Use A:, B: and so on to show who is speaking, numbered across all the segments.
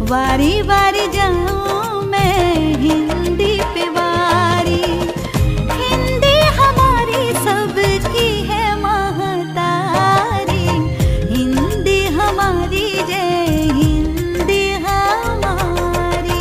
A: वारी वारी जाऊं मैं हिंदी पे वारी हिंदी हमारी सबकी है महतारी हिंदी हमारी जय हिंदी हमारी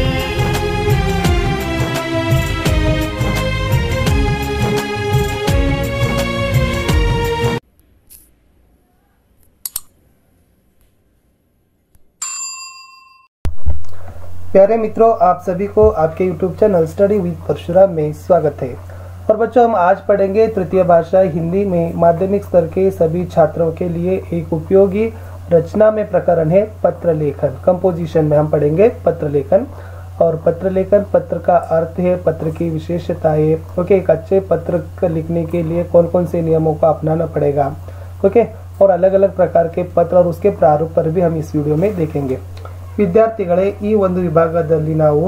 B: प्यारे मित्रों आप सभी को आपके YouTube channel study with Parshuram में स्वागत है और बच्चों हम आज पढ़ेंगे तृतीय भाषा हिंदी में माध्यमिक स्तर के सभी छात्रों के लिए एक उपयोगी रचना में प्रकरण है पत्र लेखन कंपोजिशन में हम पढ़ेंगे पत्र लेखन और पत्र लेखन पत्र का अर्थ है पत्र की विशेषताएं ओके एक अच्छे पत्र को लिखने के लिए कौन कौन से नियमों को अपनाना पड़ेगा ओके और अलग अलग प्रकार के पत्र और उसके प्रारूप पर भी हम इस वीडियो में देखेंगे ವಿದ್ಯಾರ್ಥಿಗಳೇ ಈ ಒಂದು ವಿಭಾಗದಲ್ಲಿ ನಾವು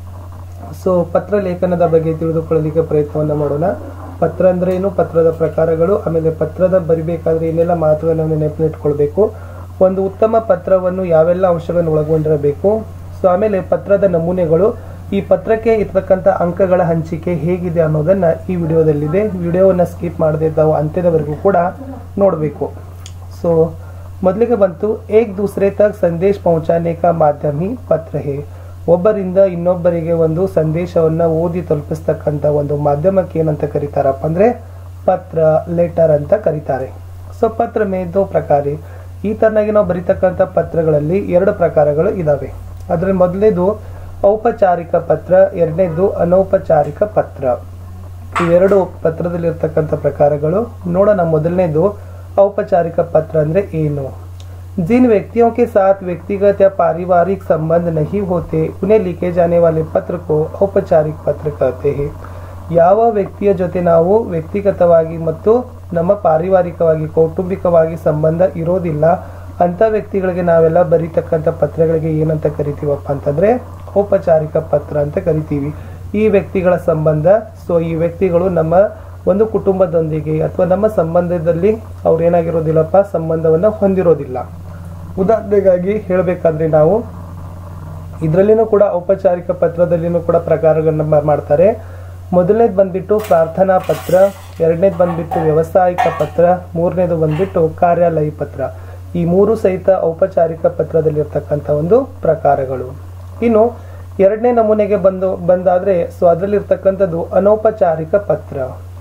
B: ಸೊ ಪತ್ರ ಲೇಖನದ ಬಗ್ಗೆ ತಿಳಿದುಕೊಳ್ಳಲಿಕ್ಕೆ ಪ್ರಯತ್ನವನ್ನು ಮಾಡೋಣ ಪತ್ರ ಅಂದ್ರೆ ಏನು ಪತ್ರದ ಪ್ರಕಾರಗಳು ಆಮೇಲೆ ಪತ್ರದ ಬರಿಬೇಕಾದ್ರೆ ಏನೆಲ್ಲ ಮಾತುಗಳನ್ನು ನೆನಪಿನಿಟ್ಕೊಳ್ಬೇಕು ಒಂದು ಉತ್ತಮ ಪತ್ರವನ್ನು ಯಾವೆಲ್ಲ ಅಂಶಗಳನ್ನು ಒಳಗೊಂಡಿರಬೇಕು ಸೊ ಆಮೇಲೆ ಪತ್ರದ ನಮೂನೆಗಳು ಈ ಪತ್ರಕ್ಕೆ ಇರ್ತಕ್ಕಂಥ ಅಂಕಗಳ ಹಂಚಿಕೆ ಹೇಗಿದೆ ಅನ್ನೋದನ್ನ ಈ ವಿಡಿಯೋದಲ್ಲಿದೆ ವಿಡಿಯೋವನ್ನ ಸ್ಕಿಪ್ ಮಾಡದೆ ತಾವು ಅಂತ್ಯದವರೆಗೂ ಕೂಡ ನೋಡಬೇಕು ಸೊ ಮೊದಲಿಗೆ ಬಂತು ಏಕ್ ದೂಸರೆ ತಕ್ ಸಂದೇಶ ಪਹੁಂಚಾನೆ ಕಾ ಮಾಧ್ಯಮ ಹಿ ಪತ್ರ ಹೇ ಒಬ್ಬರಿಂದ ಇನ್ನೊಬ್ಬರಿಗೆ ಒಂದು ಸಂದೇಶವನ್ನ ಓದಿ ತಲುಪಿಸ್ತಕ್ಕಂಥ ಒಂದು ಮಾಧ್ಯಮಕ್ಕೆ ಏನಂತ ಕರೀತಾರಪ್ಪ ಅಂದ್ರೆ ಪತ್ರ ಲೆಟರ್ ಅಂತ ಕರೀತಾರೆ ಸೊ ಪತ್ರ ಮೇ ದೋ ಪ್ರಕಾರ ಈ ತರನಾಗಿ ನಾವು ಬರೀತಕ್ಕಂಥ ಪತ್ರಗಳಲ್ಲಿ ಎರಡು ಪ್ರಕಾರಗಳು ಇದಾವೆ ಅದ್ರಲ್ಲಿ ಮೊದಲನೇದು ಔಪಚಾರಿಕ ಪತ್ರ ಎರಡನೇದು ಅನೌಪಚಾರಿಕ ಪತ್ರ ಇವೆರಡು ಪತ್ರದಲ್ಲಿ ಇರ್ತಕ್ಕಂಥ ಪ್ರಕಾರಗಳು ನೋಡೋಣ ಮೊದಲನೇದು औपचारिक पत्र ಅಂದ್ರೆ ಏನು जिन व्यक्तियों के साथ व्यक्तिगत या पारिवारिक संबंध नहीं होते उन्हें लिखे जाने वाले पत्र को औपचारिक पत्र कहते हैं ಯಾವ ವ್ಯಕ್ತಿಯ ಜೊತೆ ನಾವು ವ್ಯಕ್ತಿಗತವಾಗಿ ಮತ್ತು ನಮ್ಮ ಪಾರಿವಾರಿಕವಾಗಿ ಕೌಟುಂಬಿಕವಾಗಿ ಸಂಬಂಧ ಇರೋದಿಲ್ಲ ಅಂತ ವ್ಯಕ್ತಿಗಳಿಗೆ ನಾವೆಲ್ಲ ಬರೀತಕ್ಕಂಥ ಪತ್ರಗಳಿಗೆ ಏನಂತ ಕರಿತೀವಪ್ಪ ಅಂತಂದ್ರೆ ಔಪಚಾರಿಕ ಪತ್ರ ಅಂತ ಕರಿತೀವಿ ಈ ವ್ಯಕ್ತಿಗಳ ಸಂಬಂಧ ಸೊ ಈ ವ್ಯಕ್ತಿಗಳು ನಮ್ಮ ಒಂದು ಕುಟುಂಬದೊಂದಿಗೆ ಅಥವಾ ನಮ್ಮ ಸಂಬಂಧದಲ್ಲಿ ಅವ್ರು ಏನಾಗಿರೋದಿಲ್ಲಪ್ಪ ಸಂಬಂಧವನ್ನ ಹೊಂದಿರೋದಿಲ್ಲ ಉದಾಹರಣೆಗಾಗಿ ಹೇಳಬೇಕಾದ್ರೆ ನಾವು ಇದರಲ್ಲಿನೂ ಕೂಡ ಔಪಚಾರಿಕ ಪತ್ರದಲ್ಲಿನೂ ಕೂಡ ಪ್ರಕಾರಗಳನ್ನ ಮಾ- ಮಾಡ್ತಾರೆ ಮೊದಲನೇದು ಬಂದ್ಬಿಟ್ಟು ಪ್ರಾರ್ಥನಾ ಪತ್ರ ಎರಡನೇದು ಬಂದ್ಬಿಟ್ಟು ವ್ಯವಸಾಯಿಕ ಪತ್ರ ಮೂರನೇದು ಬಂದ್ಬಿಟ್ಟು ಕಾರ್ಯಾಲಯ ಪತ್ರ ಈ ಮೂರು ಸಹಿತ ಔಪಚಾರಿಕ ಪತ್ರದಲ್ಲಿರ್ತಕ್ಕಂಥ ಒಂದು ಪ್ರಕಾರಗಳು ಇನ್ನು ಎರಡನೇ ನಮೂನೆಗೆ ಬಂದು ಬಂದಾದ್ರೆ ಸೊ ಅದರಲ್ಲಿರ್ತಕ್ಕಂಥದ್ದು ಅನೌಪಚಾರಿಕ ಪತ್ರ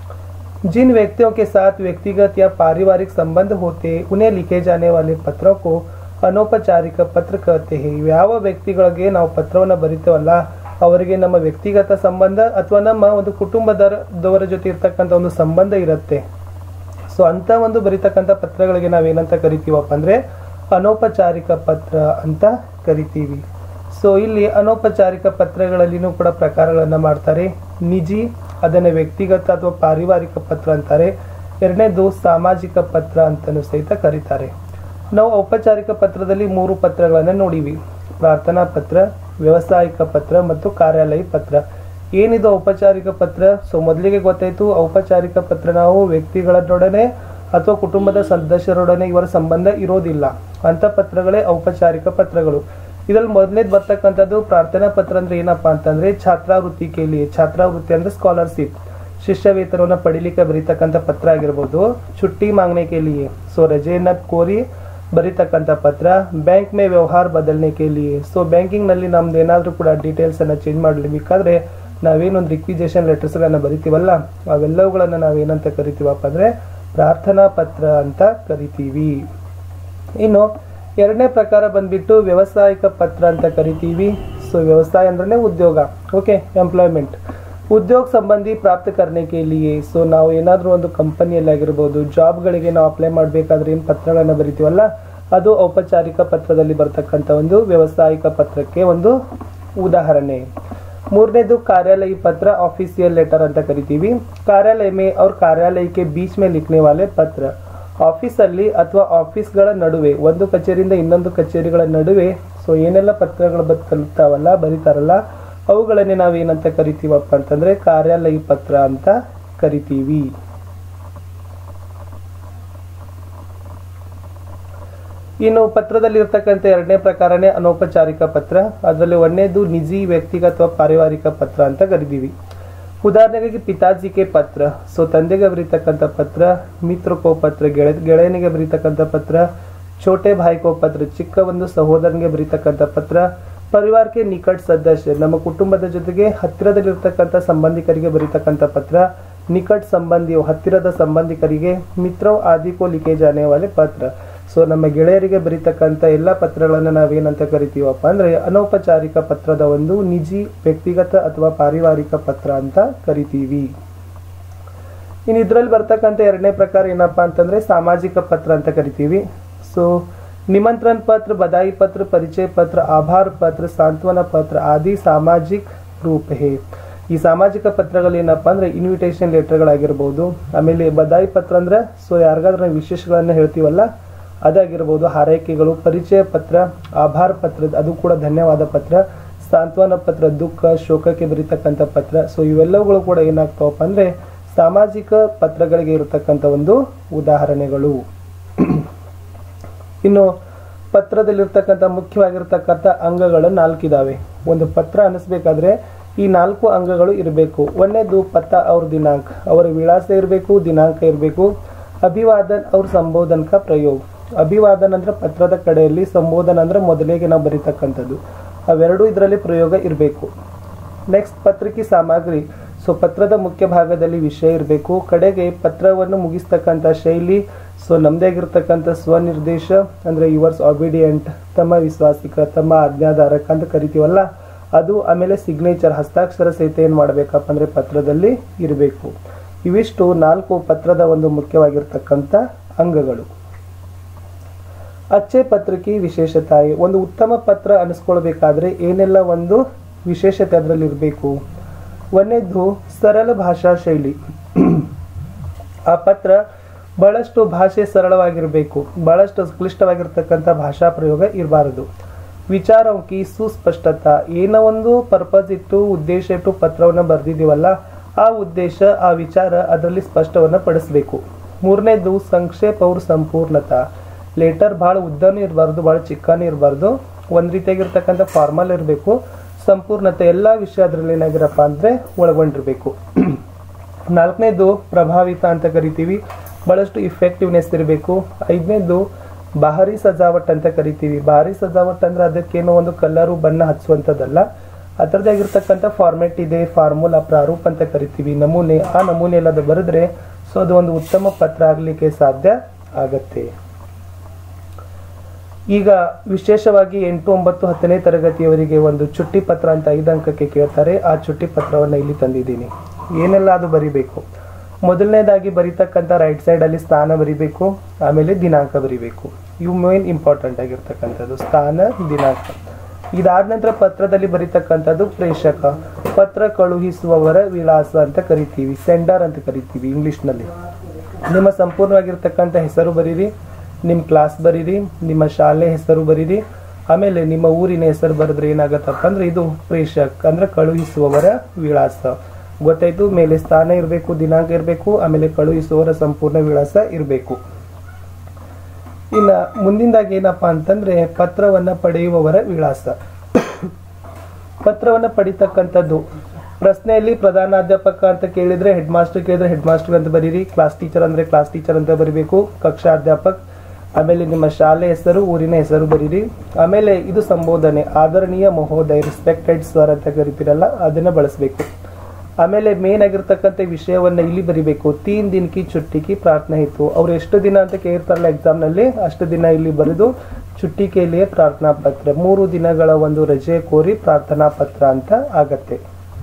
B: जिन व्यक्तियों के साथ व्यक्तिगत या पारिवारिक संबंध होते उन्हें लिखे जाने वाले पत्रों को ಅನೌಪಚಾರಿಕ ಪತ್ರ कहते हैं ಯಾವ ವ್ಯಕ್ತಿಗಳಿಗೆ ನಾವು ಪತ್ರವನ್ನ ಬರಿತೇವಲ್ಲ ಅವರಿಗೆ ನಮ್ಮ ವ್ಯಕ್ತಿಗತ ಸಂಬಂಧ ಅಥವಾ ನಮ್ಮ ಒಂದು ಕುಟುಂಬದವರ ಜೊತೆ ಇರ್ತಕ್ಕಂಥ ಒಂದು ಸಂಬಂಧ ಇರುತ್ತೆ ಸೊ ಅಂತ ಒಂದು ಬರಿತಕ್ಕಂಥ ಪತ್ರಗಳಿಗೆ ನಾವೇನಂತ ಕರಿತೀವಪ್ಪ ಅಂದ್ರೆ ಅನೌಪಚಾರಿಕ ಪತ್ರ ಅಂತ ಕರಿತೀವಿ ಸೊ ಇಲ್ಲಿ ಅನೌಪಚಾರಿಕ ಪತ್ರಗಳಲ್ಲಿನೂ ಕೂಡ ಪ್ರಕಾರಗಳನ್ನ ಮಾಡ್ತಾರೆ ನಿಜಿ ಅದನ್ನ ವ್ಯಕ್ತಿಗತ ಅಥವಾ ಪಾರಿವಾರಿಕ ಪತ್ರ ಅಂತಾರೆ ಎರಡನೇದು ಸಾಮಾಜಿಕ ಪತ್ರ ಅಂತಲೂ ಸಹಿತ ಕರೀತಾರೆ ನಾವು ಔಪಚಾರಿಕ ಪತ್ರದಲ್ಲಿ ಮೂರು ಪತ್ರಗಳನ್ನ ನೋಡಿವಿ ಪ್ರಾರ್ಥನಾ ಪತ್ರ ವ್ಯವಸಾಯಿಕ ಪತ್ರ ಮತ್ತು ಕಾರ್ಯಾಲಯ ಪತ್ರ ಏನಿದು ಔಪಚಾರಿಕ ಪತ್ರ ಸೊ ಮೊದಲಿಗೆ ಗೊತ್ತಾಯ್ತು ಔಪಚಾರಿಕ ಪತ್ರ ನಾವು ವ್ಯಕ್ತಿಗಳನ್ನೊಡನೆ ಅಥವಾ ಕುಟುಂಬದ ಸದಸ್ಯರೊಡನೆ ಇವರ ಸಂಬಂಧ ಇರೋದಿಲ್ಲ ಅಂತ ಪತ್ರಗಳೇ ಔಪಚಾರಿಕ ಪತ್ರಗಳು ಇದ್ರಲ್ಲಿ ಮೊದಲನೇದು ಬರ್ತಕ್ಕಂಥದ್ದು ಪ್ರಾರ್ಥನಾ ಪತ್ರ ಅಂದ್ರೆ ಏನಪ್ಪಾ ಅಂತಂದ್ರೆ ಛಾತ್ರಾವೃತ್ತಿ ಕೇಳಿ ಛಾತ್ರಾವೃತ್ತಿ ಅಂದ್ರೆ ಸ್ಕಾಲರ್ಶಿಪ್ ಶಿಷ್ಯ ವೇತನವನ್ನ ಪಡಿಲಿಕ್ಕೆ ಬರೀತಕ್ಕಂಥ ಪತ್ರ ಆಗಿರ್ಬೋದು ಚುಟ್ಟಿ ಮಾಂಗನೆ ಕೇಳಿಯೇ ಸೊ ರಜೆಯನ್ನ ಕೋರಿ ಬರೀತಕ್ಕಂಥ ಪತ್ರ ಬ್ಯಾಂಕ್ ಮೇ ವ್ಯವಹಾರ ಬದಲನೆ ಕೇಳಿಯೇ ಸೊ ಬ್ಯಾಂಕಿಂಗ್ ನಲ್ಲಿ ನಮ್ದು ಏನಾದ್ರೂ ಕೂಡ ಡೀಟೇಲ್ಸ್ ಅನ್ನ ಚೇಂಜ್ ಮಾಡ್ಲಿಬೇಕಾದ್ರೆ ನಾವೇನೊಂದು ರಿಕ್ವಿಜೇಷನ್ ಲೆಟರ್ಸ್ ಗಳನ್ನ ಬರಿತೀವಲ್ಲ ಅವೆಲ್ಲವುಗಳನ್ನ ನಾವೇನಂತ ಕರಿತೀವಪ್ಪ ಅಂದ್ರೆ ಪ್ರಾರ್ಥನಾ ಪತ್ರ ಅಂತ ಕರಿತೀವಿ ಇನ್ನು ಎರಡನೇ ಪ್ರಕಾರ ಬಂದ್ಬಿಟ್ಟು ವ್ಯವಸಾಯಿಕ ಪತ್ರ ಅಂತ ಕರಿತೀವಿ ಸೊ ವ್ಯವಸಾಯ ಅಂದ್ರೆ ಉದ್ಯೋಗ ಓಕೆ ಎಂಪ್ಲಾಯ್ಮೆಂಟ್ ಉದ್ಯೋಗ ಸಂಬಂಧಿ ಪ್ರಾಪ್ತ करने के लिए ಸೊ ನಾವು ಏನಾದ್ರೂ ಒಂದು ಕಂಪನಿಯಲ್ಲಿ ಆಗಿರ್ಬೋದು ಜಾಬ್ಗಳಿಗೆ ನಾವು ಅಪ್ಲೈ ಮಾಡಬೇಕಾದ್ರೆ ಏನು ಪತ್ರಗಳನ್ನ ಬರಿತೀವಲ್ಲ ಅದು ಔಪಚಾರಿಕ ಪತ್ರದಲ್ಲಿ ಬರ್ತಕ್ಕಂಥ ಒಂದು ವ್ಯವಸಾಯಿಕ ಪತ್ರಕ್ಕೆ ಒಂದು ಉದಾಹರಣೆ ಮೂರನೇದು कार्यालय पत्र ऑफिशियल लेटर ಅಂತ ಕರಿತೀವಿ कार्यालय में और कार्यालय के बीच में लिखने वाले पत्र ಆಫೀಸ್ ಅಲ್ಲಿ ಅಥವಾ ಆಫೀಸ್ಗಳ ನಡುವೆ ಒಂದು ಕಚೇರಿಯಿಂದ ಇನ್ನೊಂದು ಕಚೇರಿಗಳ ನಡುವೆ ಸೊ ಏನೆಲ್ಲ ಪತ್ರಗಳು ಬತ್ ತಲುಪ್ತಾವಲ್ಲ ಬರೀತಾರಲ್ಲ ಅವುಗಳನ್ನೇ ನಾವು ಏನಂತ ಕರಿತೀವಪ್ಪ ಅಂತಂದ್ರೆ ಕಾರ್ಯಾಲಯ ಪತ್ರ ಅಂತ ಕರಿತೀವಿ ಇನ್ನು ಪತ್ರದಲ್ಲಿ ಇರ್ತಕ್ಕಂಥ ಎರಡನೇ ಪ್ರಕಾರನೇ ಅನೌಪಚಾರಿಕ ಪತ್ರ ಅದರಲ್ಲಿ ಒಂದನೇದು ನಿಜಿ ವ್ಯಕ್ತಿಗತ ಅಥವಾ ಪಾರಿವಾರಿಕ ಪತ್ರ ಅಂತ ಕರಿತೀವಿ ಉದಾಹರಣೆಗೆ ಪಿತಾಜಿಗೆ ಪತ್ರ ಸೊ ತಂದೆಗೆ ಬರೀತಕ್ಕಂಥ ಪತ್ರ ಮಿತ್ರಕೋ ಪತ್ರ ಗೆಳೆ ಗೆಳೆಯನಿಗೆ ಬರೀತಕ್ಕಂಥ ಪತ್ರ ಛೋಟೆ ಭಾಯ್ಕೋ ಪತ್ರ ಚಿಕ್ಕ ಒಂದು ಸಹೋದರನಿಗೆ ಬರೀತಕ್ಕಂಥ ಪತ್ರ ಪರಿವಾರಕ್ಕೆ ನಿಕಟ್ ಸದಸ್ಯ ನಮ್ಮ ಕುಟುಂಬದ ಜೊತೆಗೆ ಹತ್ತಿರದಲ್ಲಿರ್ತಕ್ಕಂಥ ಸಂಬಂಧಿಕರಿಗೆ ಬರೀತಕ್ಕಂಥ ಪತ್ರ ನಿಕಟ್ ಸಂಬಂಧಿಯು ಹತ್ತಿರದ ಸಂಬಂಧಿಕರಿಗೆ ಮಿತ್ರವ್ ಆದಿಕೋ ಲಿಖೆ ಜಾನೆ ವಾಲೆ ಪತ್ರ ಸೊ ನಮ್ಮ ಗೆಳೆಯರಿಗೆ ಬರೀತಕ್ಕಂಥ ಎಲ್ಲ ಪತ್ರಗಳನ್ನು ನಾವೇನಂತ ಕರಿತೀವಪ್ಪ ಅಂದ್ರೆ ಅನೌಪಚಾರಿಕ ಪತ್ರದ ಒಂದು ನಿಜಿ ವ್ಯಕ್ತಿಗತ ಅಥವಾ ಪಾರಿವಾರಿಕ ಪತ್ರ ಅಂತ ಕರಿತೀವಿ ಇನ್ನು ಇದ್ರಲ್ಲಿ ಬರ್ತಕ್ಕಂಥ ಎರಡನೇ ಪ್ರಕಾರ ಏನಪ್ಪಾ ಅಂತಂದ್ರೆ ಸಾಮಾಜಿಕ ಪತ್ರ ಅಂತ ಕರಿತೀವಿ ಸೊ निमंत्रण पत्र बधाई पत्र परिचय पत्र आभार पत्र सांत्वನ ಪತ್ರ ಆದಿ ಸಾಮಾಜಿಕ ರೂಪ ಹೇ ಈ ಸಾಮಾಜಿಕ ಪತ್ರಗಳೇನಪ್ಪ ಅಂದ್ರೆ ಇನ್ವಿಟೇಷನ್ ಲೆಟರ್ಗಳಾಗಿರ್ಬೋದು ಆಮೇಲೆ ಬದಾಯಿ ಪತ್ರ ಅಂದ್ರೆ ಸೊ ಯಾರಿಗಾದ್ರೂ ನಾವು ವಿಶೇಷಗಳನ್ನ ಹೇಳ್ತೀವಲ್ಲ ಅದಾಗಿರ್ಬೋದು ಹಾರೈಕೆಗಳು ಪರಿಚಯ ಪತ್ರ ಆಭಾರ ಪತ್ರ ಅದು ಕೂಡ ಧನ್ಯವಾದ ಪತ್ರ ಸಾಂತ್ವನ ಪತ್ರ ದುಃಖ ಶೋಕಕ್ಕೆ ಬರೀತಕ್ಕಂಥ ಪತ್ರ ಸೊ ಇವೆಲ್ಲವುಗಳು ಕೂಡ ಏನಾಗ್ತಾವಪ್ಪ ಅಂದ್ರೆ ಸಾಮಾಜಿಕ ಪತ್ರಗಳಿಗೆ ಇರತಕ್ಕಂಥ ಒಂದು ಉದಾಹರಣೆಗಳು ಇನ್ನು ಪತ್ರದಲ್ಲಿರ್ತಕ್ಕಂಥ ಮುಖ್ಯವಾಗಿರ್ತಕ್ಕಂಥ ಅಂಗಗಳು ನಾಲ್ಕಿದಾವೆ ಒಂದು ಪತ್ರ ಅನಿಸ್ಬೇಕಾದ್ರೆ ಈ ನಾಲ್ಕು ಅಂಗಗಳು ಇರಬೇಕು ಒಂದನೇದು ಪತ್ತ ಅವ್ರ ದಿನಾಂಕ ಅವರ ವಿಳಾಸ ಇರಬೇಕು ದಿನಾಂಕ ಇರಬೇಕು ಅಭಿವಾದನ್ ಅವ್ರ ಸಂಬೋಧನಕ ಪ್ರಯೋಗ ಅಭಿವಾದನ್ ಅಂದ್ರೆ ಪತ್ರದ ಕಡೆಯಲ್ಲಿ ಸಂಬೋಧನ ಅಂದ್ರೆ ಮೊದಲಿಗೆ ನಾವು ಬರೀತಕ್ಕಂಥದ್ದು ಅವೆರಡೂ ಇದರಲ್ಲಿ ಪ್ರಯೋಗ ಇರಬೇಕು ನೆಕ್ಸ್ಟ್ ಪತ್ರಿಕೆ ಸಾಮಗ್ರಿ ಸೊ ಪತ್ರದ ಮುಖ್ಯ ಭಾಗದಲ್ಲಿ ವಿಷಯ ಇರಬೇಕು ಕಡೆಗೆ ಪತ್ರವನ್ನು ಮುಗಿಸ್ತಕ್ಕಂಥ ಶೈಲಿ ಸೊ ನಮ್ದೇ ಆಗಿರ್ತಕ್ಕಂಥ ಸ್ವನಿರ್ದೇಶ ಅಂದ್ರೆ ಯುವರ್ಸ್ ಆಬಿಡಿಯಂಟ್ ತಮ್ಮ ವಿಶ್ವಾಸಿಕ ತಮ್ಮ ಆಜ್ಞಾಧಾರಕ ಅಂತ ಕರಿತೀವಲ್ಲ ಅದು ಆಮೇಲೆ ಸಿಗ್ನೇಚರ್ ಹಸ್ತಾಕ್ಷರ ಸಹಿತ ಏನ್ ಮಾಡ್ಬೇಕಪ್ಪ ಅಂದ್ರೆ ಪತ್ರದಲ್ಲಿ ಇರಬೇಕು ಇವಿಷ್ಟು ನಾಲ್ಕು ಪತ್ರದ ಒಂದು ಮುಖ್ಯವಾಗಿರ್ತಕ್ಕಂಥ ಅಂಗಗಳು ಅಚ್ಚೆ ಪತ್ರಿಕೆ ವಿಶೇಷತಾಯಿ ಒಂದು ಉತ್ತಮ ಪತ್ರ ಅನಿಸ್ಕೊಳ್ಬೇಕಾದ್ರೆ ಏನೆಲ್ಲ ಒಂದು ವಿಶೇಷತೆ ಅದರಲ್ಲಿ ಇರಬೇಕು ಒಂದನೇದು ಸರಳ ಭಾಷಾ ಶೈಲಿ ಆ ಪತ್ರ ಬಹಳಷ್ಟು ಭಾಷೆ ಸರಳವಾಗಿರಬೇಕು ಬಹಳಷ್ಟು ಕ್ಲಿಷ್ಟವಾಗಿರ್ತಕ್ಕಂಥ ಭಾಷಾ ಪ್ರಯೋಗ ಇರಬಾರದು ವಿಚಾರಕ್ಕೆ ಸುಸ್ಪಷ್ಟತ ಏನೋ ಒಂದು ಪರ್ಪಸ್ ಇಟ್ಟು ಉದ್ದೇಶ ಇಟ್ಟು ಪತ್ರವನ್ನು ಬರೆದಿದ್ದೀವಲ್ಲ ಆ ಉದ್ದೇಶ ಆ ವಿಚಾರ ಅದರಲ್ಲಿ ಸ್ಪಷ್ಟವನ್ನ ಪಡಿಸ್ಬೇಕು ಮೂರನೇದು ಸಂಕ್ಷೇಪ ಅವ್ರ ಸಂಪೂರ್ಣತ ಲೆಟರ್ ಭಾಳ ಉದ್ದನೂ ಇರಬಾರ್ದು ಭಾಳ ಚಿಕ್ಕನೂ ಇರಬಾರ್ದು ಒಂದ್ ರೀತಿಯಾಗಿರ್ತಕ್ಕಂಥ ಫಾರ್ಮಲ್ ಇರಬೇಕು ಸಂಪೂರ್ಣತೆ ಎಲ್ಲ ವಿಷಯ ಅದರಲ್ಲಿ ಏನಾಗಿರಪ್ಪ ಅಂದ್ರೆ ಒಳಗೊಂಡಿರ್ಬೇಕು ನಾಲ್ಕನೇದು ಪ್ರಭಾವಿತ ಅಂತ ಕರಿತೀವಿ ಬಹಳಷ್ಟು ಇಫೆಕ್ಟಿವ್ನೆಸ್ ಇರಬೇಕು ಐದನೇದು ಬಾಹರಿ ಸಜಾವಟ್ ಅಂತ ಕರಿತೀವಿ ಬಾಹರಿ ಸಜಾವಟ್ ಅಂದ್ರೆ ಅದಕ್ಕೇನೋ ಒಂದು ಕಲರು ಬಣ್ಣ ಹಚ್ಚುವಂಥದ್ದಲ್ಲ ಅದರದ್ದೇ ಆಗಿರ್ತಕ್ಕಂಥ ಫಾರ್ಮೆಟ್ ಇದೆ ಫಾರ್ಮುಲಾ ಪ್ರಾರೂಪ ಅಂತ ಕರಿತೀವಿ ನಮೂನೆ ಆ ನಮೂನೆ ಎಲ್ಲ ಅದು ಬರೆದ್ರೆ ಸೊ ಅದು ಒಂದು ಉತ್ತಮ ಪತ್ರ ಆಗ್ಲಿಕ್ಕೆ ಸಾಧ್ಯ ಆಗತ್ತೆ ಈಗ ವಿಶೇಷವಾಗಿ ಎಂಟು ಒಂಬತ್ತು ಹತ್ತನೇ ತರಗತಿಯವರಿಗೆ ಒಂದು ಚುಟ್ಟಿ ಪತ್ರ ಅಂತ ಐದು ಅಂಕಕ್ಕೆ ಕೇಳ್ತಾರೆ ಆ ಚುಟ್ಟಿ ಪತ್ರವನ್ನ ಇಲ್ಲಿ ತಂದಿದ್ದೀನಿ ಏನೆಲ್ಲ ಅದು ಬರಿಬೇಕು ಮೊದಲನೇದಾಗಿ ಬರೀತಕ್ಕಂಥ ರೈಟ್ ಸೈಡ್ ಅಲ್ಲಿ ಸ್ಥಾನ ಬರಿಬೇಕು ಆಮೇಲೆ ದಿನಾಂಕ ಬರಿಬೇಕು ಇವು ಮೇನ್ ಇಂಪಾರ್ಟೆಂಟ್ ಆಗಿರ್ತಕ್ಕಂಥದ್ದು ಸ್ಥಾನ ದಿನಾಂಕ ಇದಾದ ನಂತರ ಪತ್ರದಲ್ಲಿ ಬರೀತಕ್ಕಂಥದ್ದು ಪ್ರೇಷಕ ಪತ್ರ ಕಳುಹಿಸುವವರ ವಿಳಾಸ ಅಂತ ಕರಿತೀವಿ ಸೆಂಡರ್ ಅಂತ ಕರಿತೀವಿ ಇಂಗ್ಲಿಷ್ನಲ್ಲಿ ನಿಮ್ಮ ಸಂಪೂರ್ಣವಾಗಿರ್ತಕ್ಕಂಥ ಹೆಸರು ಬರೀರಿ ನಿಮ್ಮ ಕ್ಲಾಸ್ ಬರೀರಿ ನಿಮ್ಮ ಶಾಲೆ ಹೆಸರು ಬರೀರಿ ಆಮೇಲೆ ನಿಮ್ಮ ಊರಿನ ಹೆಸರು ಬರೆದ್ರೆ ಏನಾಗತ್ತಪ್ಪ ಅಂದ್ರೆ ಇದು ಪ್ರೇಷಕ್ ಅಂದ್ರೆ ಕಳುಹಿಸುವವರ ವಿಳಾಸ ಗೊತ್ತಾಯ್ತು ಮೇಲೆ ಸ್ಥಾನ ಇರಬೇಕು ದಿನಾಂಕ ಇರಬೇಕು ಆಮೇಲೆ ಕಳುಹಿಸುವವರ ಸಂಪೂರ್ಣ ವಿಳಾಸ ಇರಬೇಕು ಇನ್ನ ಮುಂದಿಂದಾಗಿ ಏನಪ್ಪಾ ಅಂತಂದ್ರೆ ಪತ್ರವನ್ನ ಪಡೆಯುವವರ ವಿಳಾಸ ಪತ್ರವನ್ನ ಪಡಿತಕ್ಕಂಥದ್ದು ಪ್ರಶ್ನೆಯಲ್ಲಿ ಪ್ರಧಾನಾಧ್ಯಾಪಕ ಅಂತ ಕೇಳಿದ್ರೆ ಹೆಡ್ ಮಾಸ್ಟರ್ ಕೇಳಿದ್ರೆ ಹೆಡ್ ಮಾಸ್ಟರ್ ಅಂತ ಬರೀರಿ ಕ್ಲಾಸ್ ಟೀಚರ್ ಅಂದ್ರೆ ಕ್ಲಾಸ್ ಟೀಚರ್ ಅಂತ ಬರಿಬೇಕು ಕಕ್ಷಾಧ್ಯಾಪಕ್ ಆಮೇಲೆ ನಿಮ್ಮ ಶಾಲೆ ಹೆಸರು ಊರಿನ ಹೆಸರು ಬರೀರಿ ಆಮೇಲೆ ಇದು ಸಂಬೋಧನೆ ಆದರಣೀಯ ಮಹೋದಯ ರಿಸ್ಪೆಕ್ಟೆಡ್ ಸರ್ ಅಂತ ಕರಿತೀರಲ್ಲ ಅದನ್ನ ಬಳಸಬೇಕು ಆಮೇಲೆ ಮೇನ್ ಆಗಿರ್ತಕ್ಕಂಥ ವಿಷಯವನ್ನ ಇಲ್ಲಿ ಬರಿಬೇಕು ತೀನ್ ದಿನಕಿ ಚುಟ್ಟಿಕಿ ಪ್ರಾರ್ಥನೆ ಇತ್ತು ಅವ್ರು ಎಷ್ಟು ದಿನ ಅಂತ ಕೇಳಿರ್ತಾರಲ್ಲ ಎಕ್ಸಾಮ್ ನಲ್ಲಿ ಅಷ್ಟು ದಿನ ಇಲ್ಲಿ ಬರೆದು ಚುಟ್ಟಿಕೆಯಲ್ಲಿಯೇ ಪ್ರಾರ್ಥನಾ ಪತ್ರ ಮೂರು ದಿನಗಳ ಒಂದು ರಜೆ ಕೋರಿ ಪ್ರಾರ್ಥನಾ ಪತ್ರ ಅಂತ ಆಗತ್ತೆ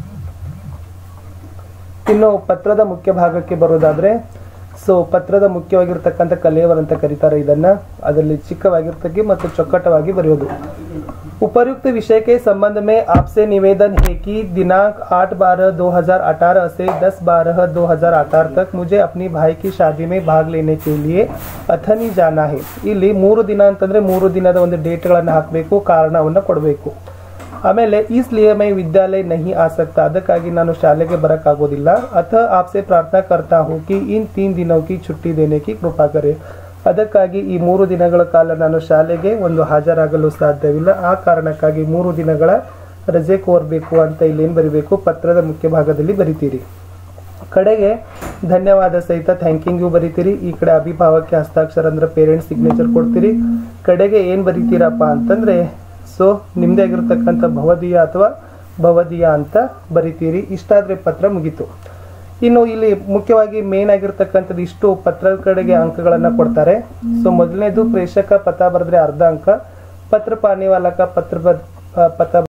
B: ಇನ್ನು ಪತ್ರದ ಮುಖ್ಯ ಭಾಗಕ್ಕೆ ಬರೋದಾದ್ರೆ ಸೊ ಪತ್ರದ ಮುಖ್ಯವಾಗಿರ್ತಕ್ಕಂಥ ಕಲೆಯವರ್ ಅಂತ ಕರೀತಾರೆ ಇದನ್ನ ಅದರಲ್ಲಿ ಚಿಕ್ಕವಾಗಿರ್ತಕ್ಕೆ ಮತ್ತು ಚೊಕ್ಕಟವಾಗಿ ಬರೆಯೋದು उपर्युक्त विषय के संबंध में आपसे निवेदन है कि दिनांक 8 बारह 2018 से 10 बारह 2018 तक मुझे अपनी भाई की शादी में भाग लेने के लिए ಅಥನಿ ಜಾನಾ ಹೇ ಇಲ್ಲಿ ಮೂರು ದಿನ ಅಂತಂದ್ರೆ ಮೂರು ದಿನದ ಒಂದು ಡೇಟ್ಗಳನ್ನು ಹಾಕಬೇಕು ಕಾರಣವನ್ನ ಕೊಡಬೇಕು ಆಮೇಲೆ ಇಸ್ಲಿಯೇ ಮೈ ವಿದ್ಯಾಲಯ ನಹಿ ಆ ಸಕ್ತಾ ಅದಕ್ಕಾಗಿ ನಾನು ಶಾಲೆಗೆ ಬರಕ್ಕಾಗೋದಿಲ್ಲ ಅಥ ಆಪ್ಸೆ ಪ್ರಾರ್ಥನಾ ಕರ್ತಾ ಹೂ ಕಿ ಇನ್ ತೀನ್ ದಿನೋ ಕಿ छुट्टी देने की कृपा करे ಅದಕ್ಕಾಗಿ ಈ ಮೂರು ದಿನಗಳ ಕಾಲ ನಾನು ಶಾಲೆಗೆ ಒಂದು ಹಾಜರಾಗಲು ಸಾಧ್ಯವಿಲ್ಲ ಆ ಕಾರಣಕ್ಕಾಗಿ ಮೂರು ದಿನಗಳ ರಜೆ ಕೋರಬೇಕು ಅಂತ ಇಲ್ಲೇನು ಬರಿಬೇಕು ಪತ್ರದ ಮುಖ್ಯ ಭಾಗದಲ್ಲಿ ಬರಿತೀರಿ ಕಡೆಗೆ ಧನ್ಯವಾದ ಸಹಿತ ಥ್ಯಾಂಕಿಂಗ್ ಯು ಬರಿತೀರಿ ಈ ಕಡೆ ಅಭಿಭಾವಕ್ಕೆ ಹಸ್ತಾಕ್ಷರ ಅಂದ್ರೆ ಪೇರೆಂಟ್ಸ್ ಸಿಗ್ನೇಚರ್ ಕೊಡ್ತೀರಿ ಕಡೆಗೆ ಏನ್ ಬರಿತೀರಪ್ಪ ಅಂತಂದ್ರೆ ಸೊ ನಿಮ್ದೇ ಆಗಿರ್ತಕ್ಕಂಥ ಭವದೀಯ ಅಥವಾ ಭವದೀಯ ಅಂತ ಬರಿತೀರಿ ಇಷ್ಟಾದ್ರೆ ಪತ್ರ ಮುಗೀತು ಇನ್ನು ಇಲ್ಲಿ ಮುಖ್ಯವಾಗಿ ಮೇನ್ ಆಗಿರ್ತಕ್ಕಂಥದ್ದು ಇಷ್ಟು ಪತ್ರದ ಕಡೆಗೆ ಅಂಕಗಳನ್ನ ಕೊಡ್ತಾರೆ ಸೊ ಮೊದಲನೇದು ಪ್ರೇಷಕ ಪತ್ರ ಬರೆದ್ರೆ ಅರ್ಧ ಅಂಕ ಪತ್ರ ಪಾನಿವಾಲಕ ಪತ್ರ ಬರ್- ಆ, ಪತ್ರ